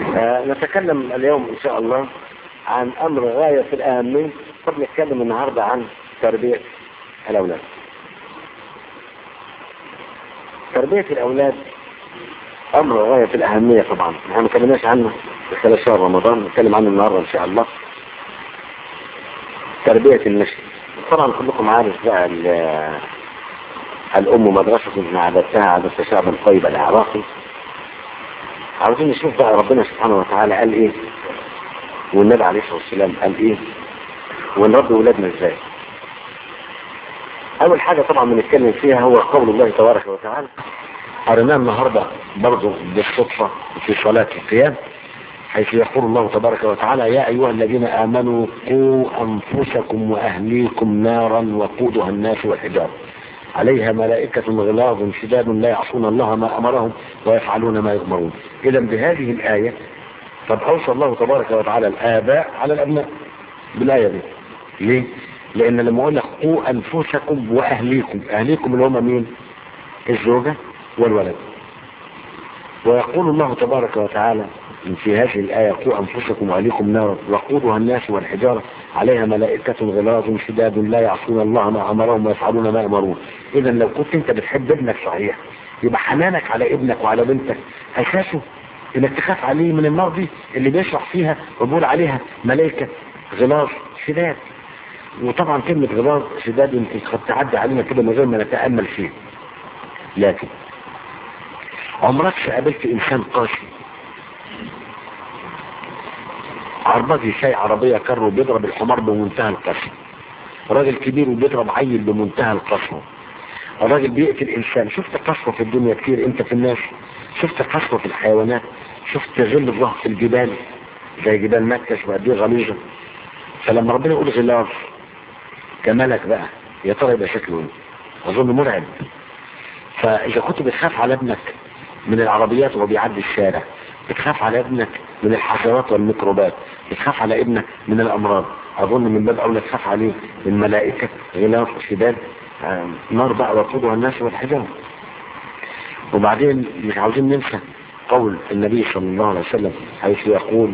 آه، نتكلم اليوم ان شاء الله عن امر غاية في الاهمية قد نتكلم النهاردة عن تربية الاولاد تربية الاولاد امر غاية في الاهمية طبعا احنا ما كلمناش عنه في خلال شهر رمضان نتكلم عنه النهاردة ان شاء الله تربية النشء طبعا كلكم عارف بقى ال- الام مدرسة من عادتها عادة شعب الطيب العراقي عاوزين نشوف بقى ربنا سبحانه وتعالى قال ايه والنبي عليه الصلاة والسلام قال ايه ونربي ولادنا ازاي اول حاجة طبعا بنتكلم فيها هو قول الله تبارك وتعالى قريناه النهاردة برضه بالصدفة في صلاة القيام حيث يقول الله تبارك وتعالى يا أيها الذين آمنوا قوا أنفسكم وأهليكم نارا وقودها الناس والحجارة عليها ملائكة غلاظ شداد لا يعصون الله ما أمرهم ويفعلون ما يؤمرون إذا بهذه الآية قد أوصى الله تبارك وتعالى الآباء على الأبناء بالآية دي ليه؟ لأن لما أقول لك قوا أنفسكم وأهليكم أهليكم اللي هم مين؟ الزوجة والولد ويقول الله تبارك وتعالى في هذه الآية قوا أنفسكم وأهليكم نارا وقودها الناس والحجارة عليها ملائكة غلاظ شداد لا يعصون الله ما أمرهم ويفعلون ما يأمرون إذا لو كنت أنت بتحب ابنك صحيح يبقى حنانك على ابنك وعلى بنتك أساسه إنك تخاف عليه من النار دي اللي بيشرح فيها وبيقول عليها ملائكة غلاظ شداد وطبعا كلمة غلاظ شداد يمكن قد تعدي علينا كده من غير ما نتأمل فيه لكن عمرك قابلت إنسان قاسي عربجي شاي عربية كر بيضرب الحمار بمنتهى القسوة راجل كبير وبيضرب عيل بمنتهى القسوة الراجل بيقتل انسان شفت قسوة في الدنيا كتير انت في الناس شفت قسوة في الحيوانات شفت غل الظهر في الجبال زي جبال مكة وقد ايه غليظة فلما ربنا يقول غلاظ كمالك بقى يا ترى يبقى شكله ايه اظن مرعب فاذا كنت بتخاف على ابنك من العربيات وهو بيعدي الشارع بتخاف على ابنك من الحشرات والميكروبات بتخاف على ابنك من الامراض اظن من باب اولى تخاف عليه من ملائكه غلاظ شداد آه، نار بقى وقودها الناس والحجاره وبعدين مش عاوزين ننسى قول النبي صلى الله عليه وسلم حيث يقول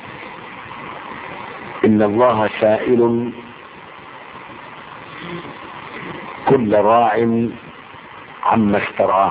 ان الله سائل كل راع عما استرعاه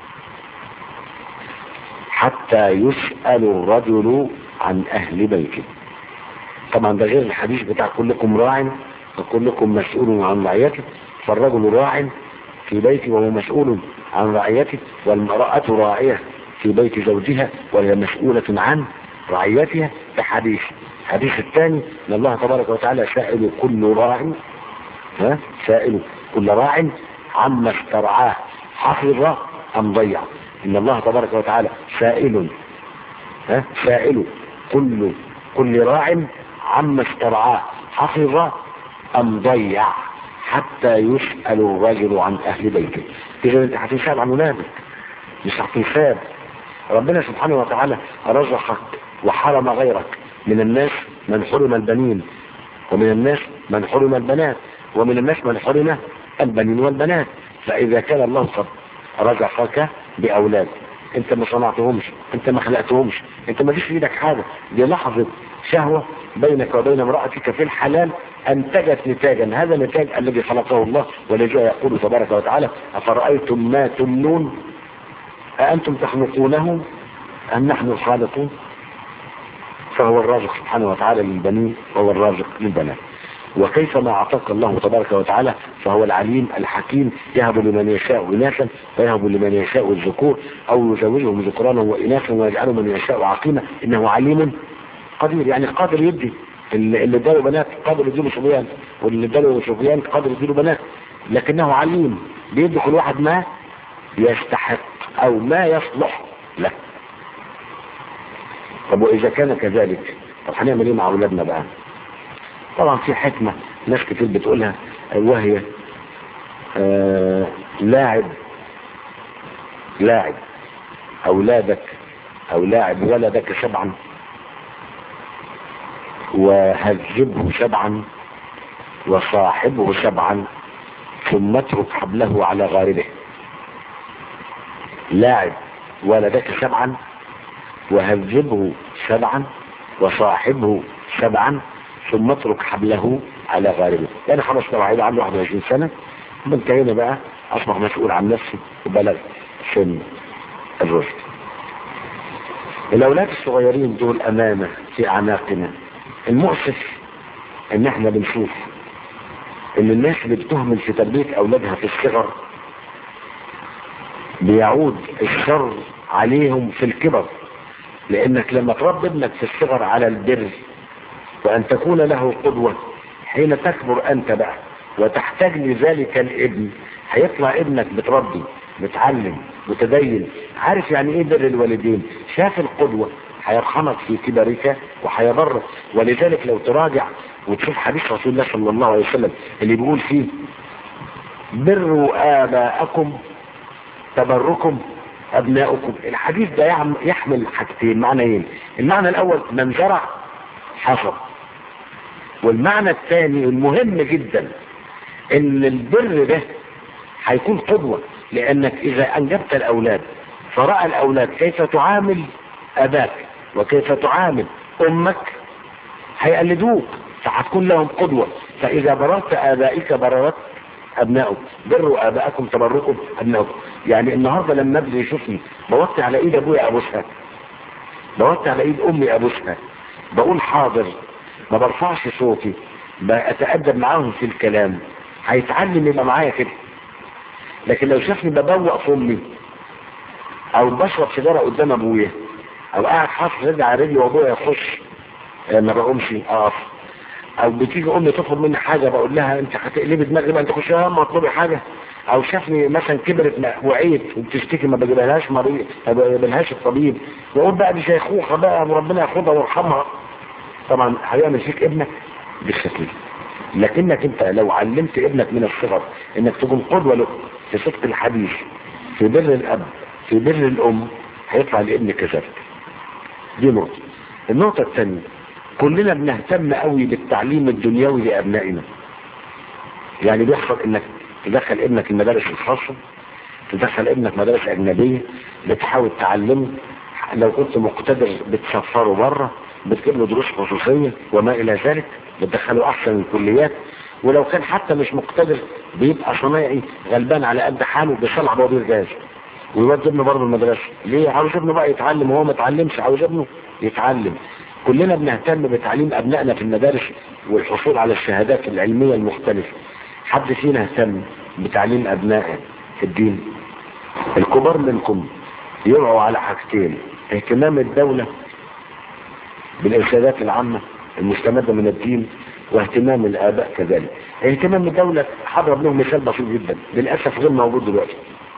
حتى يسأل الرجل عن أهل بيته طبعا ده غير الحديث بتاع كلكم راع وكلكم مسؤول عن رعيته فالرجل راع في بيته وهو مسؤول عن رعيته والمرأة راعية في بيت زوجها وهي مسؤولة عن رعيتها ده حديث الحديث الثاني ان الله تبارك وتعالى سائل كل راع ها سائل كل راع عما استرعاه حفظ ام ضيع ان الله تبارك وتعالى سائل ها سائل كل كل راع عما استرعاه حفظ ام ضيع حتى يسأل الرجل عن اهل بيته اذا انت هتسأل عن ولادك مش هتسأل ربنا سبحانه وتعالى رزقك وحرم غيرك من الناس من حرم البنين ومن الناس من حرم البنات ومن الناس من حرم البنين والبنات فإذا كان الله قد رزقك بأولاد انت ما صنعتهمش انت ما خلقتهمش انت ما فيش في ايدك حاجة دي لحظة شهوة بينك وبين امرأتك في الحلال انتجت نتاجا هذا النتاج الذي خلقه الله والذي يقول تبارك وتعالى افرأيتم ما تمنون أأنتم تخلقونه أم نحن الخالقون فهو الرازق سبحانه وتعالى للبنين وهو الرازق للبنات وكيفما أعطاك الله تبارك وتعالى فهو العليم الحكيم يهب لمن يشاء إناثا ويهب لمن يشاء الذكور أو يزوجهم ذكرانا وإناثا ويجعل من يشاء عقيما إنه عليم قدير يعني قادر يدي اللي اللي اداله بنات قادر يديله صبيان واللي اداله صبيان قادر يديله بنات لكنه عليم بيدي كل واحد ما يستحق أو ما يصلح له طب وإذا كان كذلك طب هنعمل ايه مع أولادنا بقى طبعا في حكمة ناس كتير بتقولها وهي آه لاعب لاعب أولادك أو لاعب ولدك سبعا وهذبه سبعا وصاحبه سبعا ثم اترك حبله على غاربه لاعب ولدك سبعا وهذبه سبعا وصاحبه سبعا ثم اترك حبله على غاربه يعني خلاص لو عيل عنده 21 سنة انتهينا بقى اصبح مسؤول عن نفسه وبلغ سن الرشد الاولاد الصغيرين دول امانة في اعناقنا المؤسف ان احنا بنشوف ان الناس اللي بتهمل في تربية اولادها في الصغر بيعود الشر عليهم في الكبر لانك لما تربي ابنك في الصغر على البر وان تكون له قدوة حين تكبر انت بقى وتحتاج لذلك الابن هيطلع ابنك بتربي متعلم متدين عارف يعني ايه بر الوالدين شاف القدوة هيرحمك في كبرك وهيضرك ولذلك لو تراجع وتشوف حديث رسول الله صلى الله عليه وسلم اللي بيقول فيه بروا آباءكم تبركم أبناؤكم الحديث ده يعم- يحمل حاجتين معنيين المعنى الأول من زرع حصد والمعنى الثاني المهم جدا ان البر ده هيكون قدوة لانك اذا انجبت الاولاد فرأى الاولاد كيف تعامل اباك وكيف تعامل امك هيقلدوك فهتكون لهم قدوة فاذا بررت ابائك بررت ابنائك بروا ابائكم تبركم ابنائكم يعني النهاردة لما ابني يشوفني بوطي على ايد ابويا ابوسها بوطي على ايد امي ابوسها بقول حاضر ما برفعش صوتي بتأدب معاهم في الكلام هيتعلم يبقى معايا كده لكن لو شافني ببوق في امي او بشرب سيجاره قدام ابويا او قاعد حاطط رجلي على رجلي وابويا يخش آه، ما بقومش اقف او بتيجي امي تطلب مني حاجه بقول لها انت هتقلبي دماغي بقى انت خش يا ماما اطلبي حاجه او شافني مثلا كبرت م- وعيت وبتشتكي ما بجيبهاش مريض ما بجيبهاش الطبيب بقول بقى دي شيخوخه بقى ربنا ياخدها ويرحمها طبعا هيعمل فيك ابنك بالشكل لكنك انت لو علمت ابنك من الصغر انك تكون قدوة له في صدق الحديث في بر الاب في بر الام هيطلع الابن كذلك دي نقطة النقطة الثانية كلنا بنهتم قوي بالتعليم الدنيوي لابنائنا يعني بيحصل انك تدخل ابنك المدارس الخاصة تدخل ابنك مدارس اجنبية بتحاول تعلمه لو كنت مقتدر بتسفره بره بتجيب له دروس خصوصية وما الى ذلك بتدخله احسن الكليات ولو كان حتى مش مقتدر بيبقى صنايعي غلبان على قد حاله بيصلح بوابير جاز ويودي ابنه برضه المدرسة ليه عاوز ابنه بقى يتعلم وهو ما اتعلمش عاوز ابنه يتعلم كلنا بنهتم بتعليم ابنائنا في المدارس والحصول على الشهادات العلمية المختلفة حد فينا اهتم بتعليم ابنائه في الدين الكبار منكم يرعوا على حاجتين اهتمام الدولة بالارشادات العامة المستمدة من الدين واهتمام الاباء كذلك اهتمام الدولة هضرب لهم مثال بسيط جدا للاسف غير موجود دلوقتي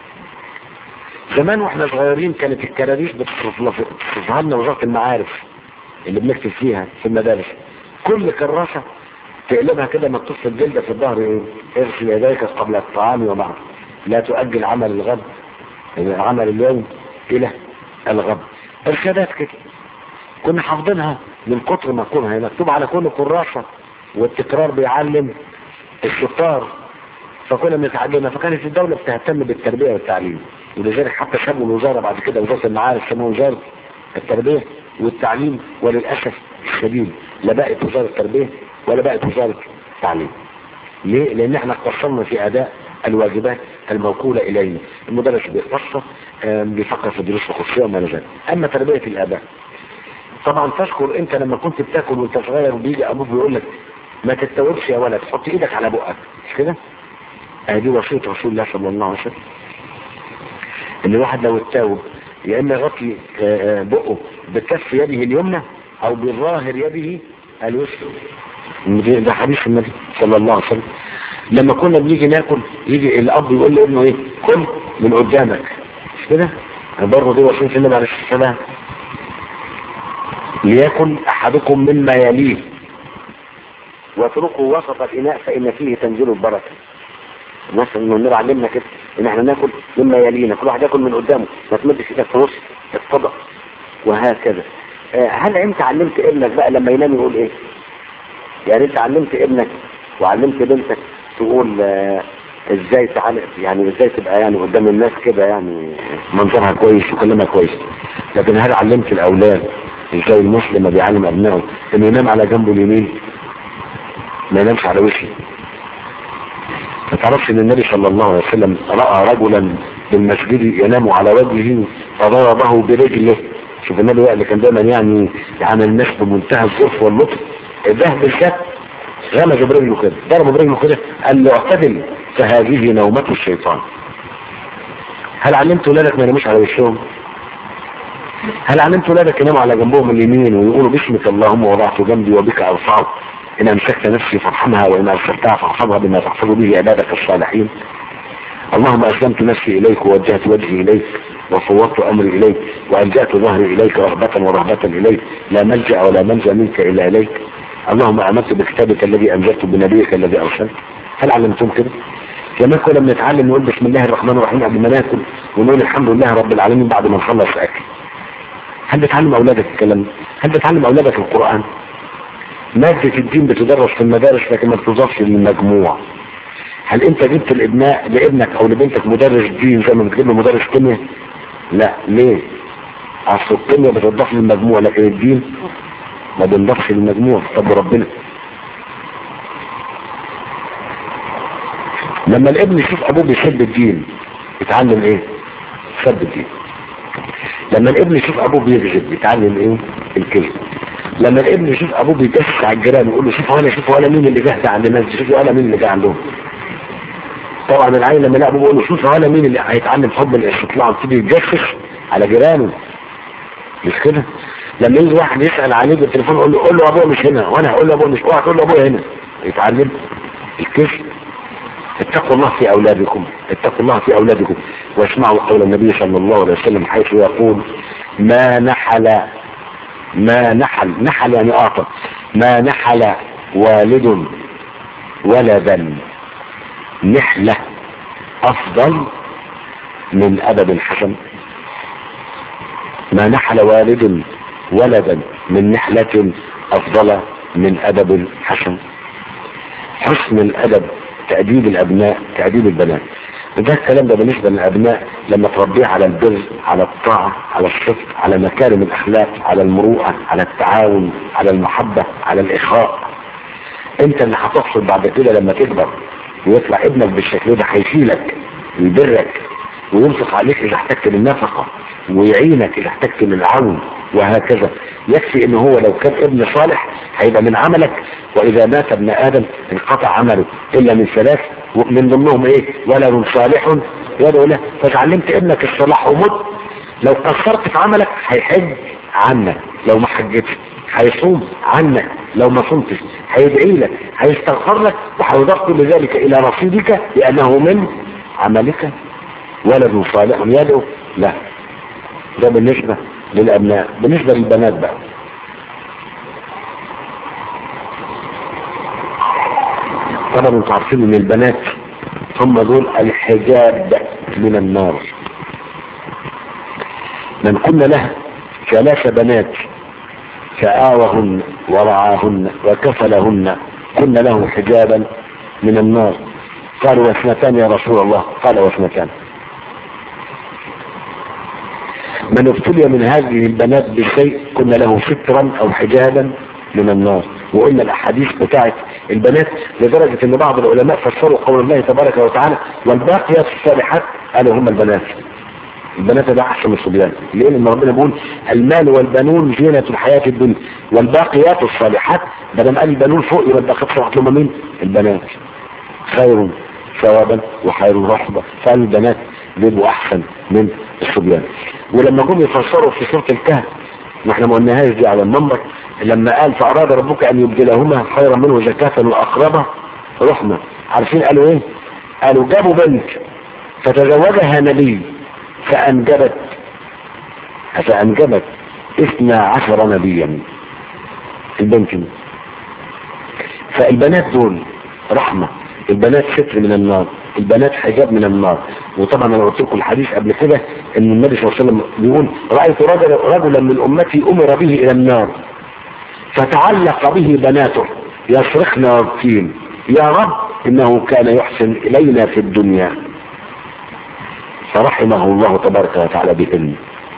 زمان واحنا صغيرين كانت الكراريس بتصرفها لنا وزارة المعارف اللي بنكتب فيها في المدارس كل كراسة تقلبها كده مكتوب في الجلدة في الظهر ايه اغسل يديك قبل الطعام وبعد لا تؤجل عمل الغد عمل اليوم الى الغد ارشادات كده كنا حافظينها من كتر ما كونها مكتوب على كل كراسة والتكرار بيعلم الشطار فكنا بنتعلمها فكانت الدولة بتهتم بالتربية والتعليم ولذلك حتى سموا الوزارة بعد كده وزارة المعارف سموها وزارة التربية والتعليم وللأسف الشديد لا بقت وزارة التربية ولا بقت وزارة التعليم ليه؟ لأن احنا قصرنا في أداء الواجبات الموكولة إلينا المدرس بيقصر آم، بيفكر في دروس الخصوصية وما إلى ذلك أما تربية الآباء طبعا تذكر انت لما كنت بتاكل وانت صغير وبيجي ابوك بيقول لك ما تتوبش يا ولد حط ايدك على بقك مش كده اه دي وصية رسول الله صلى الله عليه وسلم ان الواحد لو اتاوب يا اما يغطي اه، اه، بقه بكف يده اليمنى او بظاهر يده اليسرى ده ده حديث النبي صلى الله عليه وسلم لما كنا بنيجي ناكل يجي الاب يقول لابنه ايه كل من قدامك مش كده برضه دي وصية النبي عليه الصلاه والسلام ليكن احدكم مما يليه واتركوا وسط الاناء فان فيه تنزل البركه مثلا انه النبي علمنا كده ان احنا ناكل مما يلينا كل واحد ياكل من قدامه ما تمدش ايدك في نص الطبق وهكذا آه، هل انت علمت ابنك بقى لما ينام يقول ايه يعني انت علمت ابنك وعلمت بنتك تقول آه، ازاي تعالى يعني ازاي تبقى يعني قدام الناس كده يعني منظرها كويس وكلامها كويس لكن هل علمت الاولاد ازاي المسلم بيعلم ابنائه انه ينام على جنبه اليمين ما ينامش على وشه ما تعرفش ان النبي صلى الله عليه وسلم راى رجلا بالمسجد ينام على وجهه فضربه برجله شوف النبي بقى اللي كان دايما يعني يعامل الناس بمنتهى الظرف واللطف ده بالذات غمز برجله كده ضربه برجله كده قال له اعتدل فهذه نومة الشيطان هل علمت ولادك ما يناموش على وشهم هل علمت ولادك يناموا على جنبهم اليمين ويقولوا باسمك اللهم وضعت جنبي وبك ارفعه ان امسكت نفسي فارحمها وان ارسلتها فارحمها بما تحفظ به عبادك الصالحين اللهم اسلمت نفسي اليك ووجهت وجهي اليك وفوضت امري اليك والجات ظهري اليك رغبة ورهبة اليك لا ملجا ولا منجا منك الا اليك اللهم امنت بكتابك الذي انزلته بنبيك الذي ارسلت هل علمتم كده؟ كمان كنا بنتعلم نقول بسم الله الرحمن الرحيم قبل ما ناكل ونقول الحمد لله رب العالمين بعد ما نخلص اكل هل بتعلم اولادك الكلام ده؟ هل بتعلم اولادك القران مادة الدين بتدرس في المدارس لكن ما بتضافش للمجموع هل انت جبت الابناء لابنك او لبنتك مدرس دين زي ما بتجيب له مدرس كيمياء لا ليه اصل الكيمياء بتضاف للمجموع لكن الدين ما بنضافش للمجموع طب ربنا لما الابن يشوف ابوه بيسب الدين يتعلم ايه سب الدين لما الابن يشوف ابوه بيكذب يتعلم ايه الكذب لما الابن يشوف ابوه بيجسس على الجيران ويقول له شوف انا شوف ولا مين اللي جهز عند الناس شوف ولا مين اللي جه عندهم طبعا العيل لما يلاقي ابوه بيقول له شوف ولا مين اللي هيتعلم حب الاستطلاع ويبتدي يتجسس على جيرانه مش كده لما يجي واحد يسال عليه بالتليفون يقول له قول له ابوه مش هنا وانا هقول له ابوه مش اوعى تقول له ابوه هنا يتعلم الكذب اتقوا الله في اولادكم اتقوا الله في اولادكم واسمعوا قول النبي صلى الله عليه وسلم حيث يقول ما نحل ما نحل نحل يعني اعطى ما نحل والد ولدا نحلة افضل من ادب حسن ما نحل والد ولدا من نحلة افضل من ادب حسن حسن الادب تأديب الابناء تأديب البنات وده الكلام ده بالنسبة للابناء لما تربيه على البر على الطاعة على الصدق على مكارم الاخلاق على المروءة على التعاون على المحبة على الاخاء انت اللي هتحصل بعد كده لما تكبر ويطلع ابنك بالشكل ده هيشيلك ويبرك وينفق عليك اذا احتجت للنفقة ويعينك اذا احتجت للعون وهكذا يكفي ان هو لو كان ابن صالح هيبقى من عملك واذا مات ابن ادم انقطع عمله الا من ثلاث ومن ضمنهم ايه ولد صالح يدعو له فتعلمت ابنك الصلاح ومت لو قصرت في عملك هيحج عنك لو ما حجتش هيصوم عنك لو ما صمتش هيدعي لك هيستغفر لك وهيضاف كل ذلك الى رصيدك لانه من عملك ولد صالح يدعو لا ده بالنسبة للأبناء بالنسبة للبنات بقى طبعا انتوا عارفين ان البنات هم دول الحجاب من النار من كنا له ثلاث بنات فآوهن ورعاهن وكفلهن كنا له حجابا من النار قالوا واثنتان يا رسول الله قال واثنتان من ابتلي من هذه البنات بشيء كنا له سترا او حجابا من النار وقلنا الاحاديث بتاعت البنات لدرجة ان بعض العلماء فسروا قول الله تبارك وتعالى والباقيات الصالحات قالوا هم البنات البنات ده احسن من الصبيان لان ربنا بيقول المال والبنون زينة الحياة الدنيا والباقيات الصالحات بدل قال البنون فوق يبقى الباقيات الصالحات لهم مين البنات خير ثوابا وخير رحبة فالبنات بيبقوا احسن من الصبيان ولما جم يفسروا في سورة الكهف ما احنا ما قلناهاش دي على المنبر لما قال فأراد ربك أن يبدلهما خيرا منه زكاة وأقرب رحمة عارفين قالوا ايه قالوا جابوا بنت فتزوجها نبي فأنجبت فأنجبت اثنا عشر نبيا البنت دي فالبنات دول رحمة البنات ستر من النار البنات حجاب من النار وطبعا انا قلت لكم الحديث قبل كده ان النبي صلى الله عليه وسلم بيقول رايت رجل رجلا من امتي امر به الى النار فتعلق به بناته يصرخن ويبكين يا رب انه كان يحسن الينا في الدنيا فرحمه الله تبارك وتعالى بهن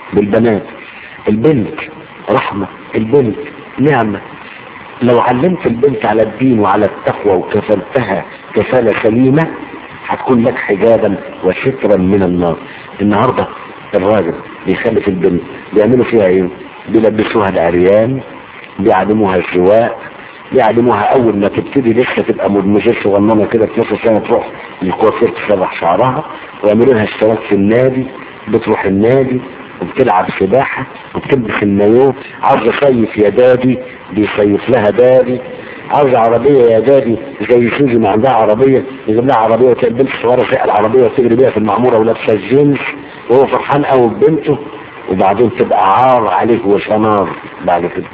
بالبنات البنت رحمة البنت نعمة لو علمت البنت على الدين وعلى التقوى وكفلتها كفالة سليمة هتكون لك حجابا وسترا من النار النهاردة الراجل بيخلف البنت بيعملوا فيها ايه بيلبسوها العريان بيعلموها الزواق بيعلموها اول ما تبتدي لسه تبقى مدمجة صغننه كده في نص سنه تروح للكوافير تسرح شعرها ويعملوا لها اشتراك في النادي بتروح النادي وبتلعب سباحة وبتلبس المايوه عاوزة صيف يا دادي بيصيف لها دادي عاوزة عربية يا دادي زي سوزي ما عندها عربية يجيب لها عربية وتلاقي البنت الصغيرة سايقة العربية وتجري بيها في المعمورة ولابسة الجينز وهو فرحان قوي ببنته وبعدين تبقى عار عليه وشنار بعد كده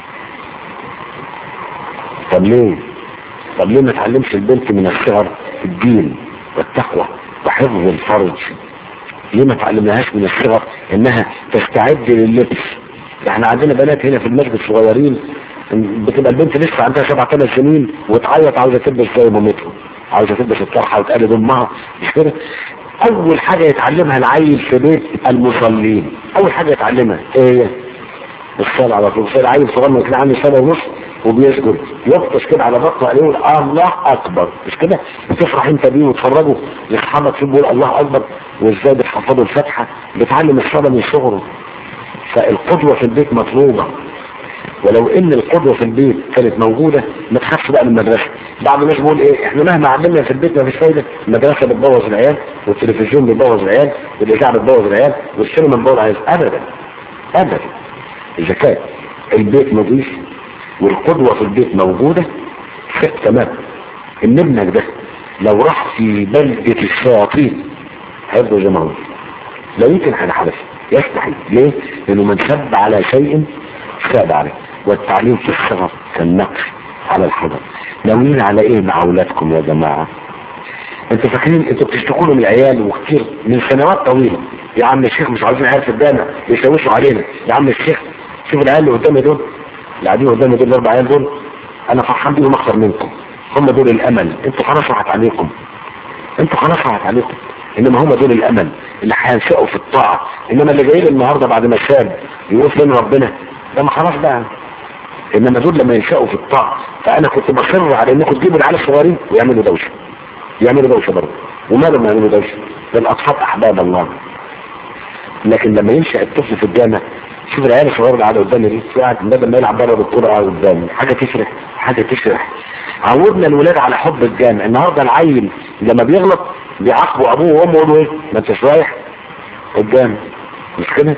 طب ليه؟ طب ليه ما تعلمش البنت من الصغر الدين والتقوى وحفظ الفرج ليه ما تعلمناهاش من الصغر انها تستعد لللبس احنا عندنا بنات هنا في المسجد صغيرين بتبقى البنت لسه عندها سبع ثمان سنين وتعيط عاوزه تلبس زي مامتها عاوزه تلبس الطرحه وتقلد امها مش كده اول حاجه يتعلمها العيل في بيت المصلين اول حاجه يتعلمها ايه هي الصلاة على طول العيل صغير كده عنده سنة ونص وبيسجد يبطش كده على بطنه يقول الله اكبر مش كده بتفرح انت بيه وتفرجوا لاصحابك فيه بيقول الله اكبر وازاي بتحفظوا الفاتحه بتعلم الصلاه من صغره فالقدوه في البيت مطلوبه ولو ان القدوه في البيت كانت موجوده ما تخافش بقى من المدرسه بعض الناس بيقول ايه احنا مهما علمنا في البيت ما فيش فايده المدرسه بتبوظ العيال والتلفزيون بيبوظ العيال والاذاعه بتبوظ العيال والسينما بتبوظ العيال ابدا ابدا اذا كان البيت نظيف والقدوة في البيت موجودة شيء تمام ان ابنك ده لو راح في بلدة الشياطين هيفضل زي ما هو لا يمكن حاجة حدث يستحيل ليه؟ لانه من شب على شيء شاب عليه والتعليم في الصغر كالنقش على الحضر ناويين على ايه مع اولادكم يا جماعة انتوا فاكرين انتوا بتشتكوا من العيال وكتير من سنوات طويلة يا عم الشيخ مش عاوزين عيال في الجامع بيشوشوا علينا يا عم الشيخ شوف العيال اللي قدامي دول اللي قاعدين قدامي دول الاربع عيال دول انا فرحان بيهم اكتر منكم هم دول الامل انتوا خلاص راحت عليكم انتوا خلاص راحت عليكم انما هم دول الامل اللي هينشأوا في الطاعة انما اللي جاي لي النهارده بعد ما شاب يقول فين ربنا ده ما خلاص بقى انما دول لما ينشأوا في الطاعة فانا كنت بصر على انكم تجيبوا العيال الصغيرين ويعملوا دوشه يعملوا دوشه برضه ومالهم يعملوا دوشه ده الاطفال احباب الله لكن لما ينشأ الطفل في الجامع شوف العيال الصغيره اللي قاعده قدامي دي قاعد بدل ما يلعب بره بالكوره قاعد قدامي حاجه تشرح حاجه تشرح عودنا الولاد على حب الجامع النهارده العيل لما بيغلط بيعاقبوا ابوه وامه يقولوا ايه ما انتش رايح الجامع مش كده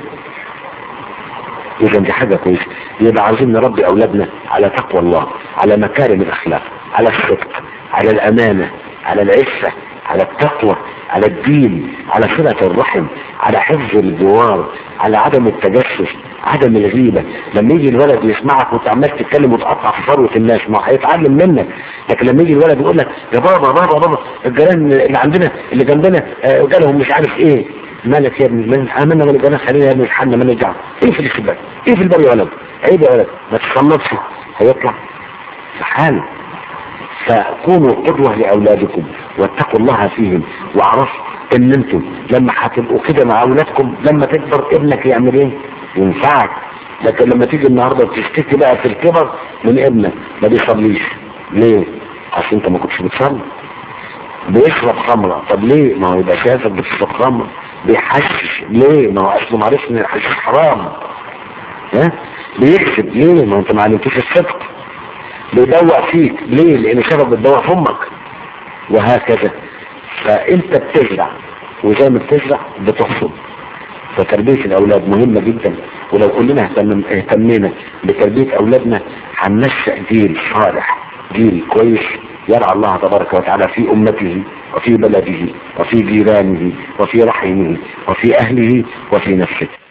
اذا دي حاجه كويسه يبقى عاوزين نربي اولادنا على تقوى الله على مكارم الاخلاق على الصدق على الامانه على العفه على التقوى على الدين على صلة الرحم على حفظ الجوار على عدم التجسس عدم الغيبة لما يجي الولد يسمعك وانت عمال تتكلم وتقطع في ثروة الناس ما هيتعلم منك لكن لما يجي الولد يقول لك يا بابا بابا بابا الجيران اللي عندنا اللي جنبنا آه جالهم مش عارف ايه مالك يا ابني من امنا من الجيران خلينا يا ابني الحنا ما نرجع ايه في الشباك ايه في الباب يا ولد عيب يا ولد ما تصنفش هيطلع في حاله فكونوا قدوة لأولادكم واتقوا الله فيهم واعرفوا ان انتم لما هتبقوا كده مع اولادكم لما تكبر ابنك يعمل ايه ينفعك لكن لما تيجي النهارده وتشتكي بقى في الكبر من ابنك ما بيصليش ليه عشان انت ما كنتش بتصلي بيشرب خمرة طب ليه ما هو يبقى شايفك بتشرب خمرة بيحشش ليه ما هو اصله معرفش ان الحشيش حرام ها بيكذب ليه ما انت ما علمتوش الصدق بيدوق فيك ليه لان شافك بتدوق في امك وهكذا فانت بتزرع وزي ما بتزرع بتحصد فتربية الاولاد مهمة جدا ولو كلنا اهتم اهتمينا بتربية اولادنا هننشأ جيل صالح جيل كويس يرعى الله تبارك وتعالى في امته وفي بلده وفي جيرانه وفي رحمه وفي اهله وفي نفسه